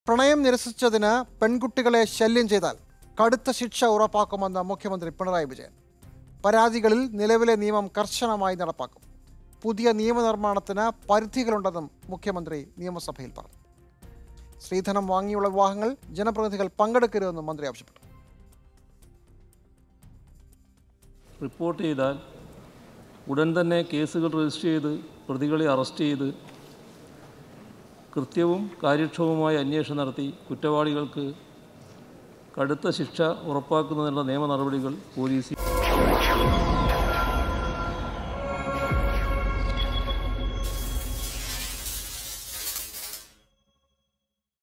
പ്രണയം നിരസിച്ചതിന് പെൺകുട്ടികളെ ശല്യം ചെയ്താൽ കടുത്ത ശിക്ഷ ഉറപ്പാക്കുമെന്ന് മുഖ്യമന്ത്രി പിണറായി വിജയൻ പരാതികളിൽ നിലവിലെ നിയമം കർശനമായി നടപ്പാക്കും പുതിയ നിയമനിർമ്മാണത്തിന് പരിധികളുണ്ടെന്നും മുഖ്യമന്ത്രി നിയമസഭയിൽ പറഞ്ഞു സ്ത്രീധനം വാങ്ങിയുള്ള വിവാഹങ്ങൾ ജനപ്രതിനിധികൾ പങ്കെടുക്കരുതെന്നും മന്ത്രി ആവശ്യപ്പെട്ടു റിപ്പോർട്ട് ചെയ്താൽ ഉടൻ തന്നെ കേസുകൾ രജിസ്റ്റർ ചെയ്ത് പ്രതികളെ അറസ്റ്റ് ചെയ്ത് കൃത്യവും കാര്യക്ഷമവുമായ അന്വേഷണം നടത്തി കുറ്റവാളികൾക്ക് കടുത്ത ശിക്ഷ ഉറപ്പാക്കുന്നതിനുള്ള നിയമ നടപടികൾ പോലീസ്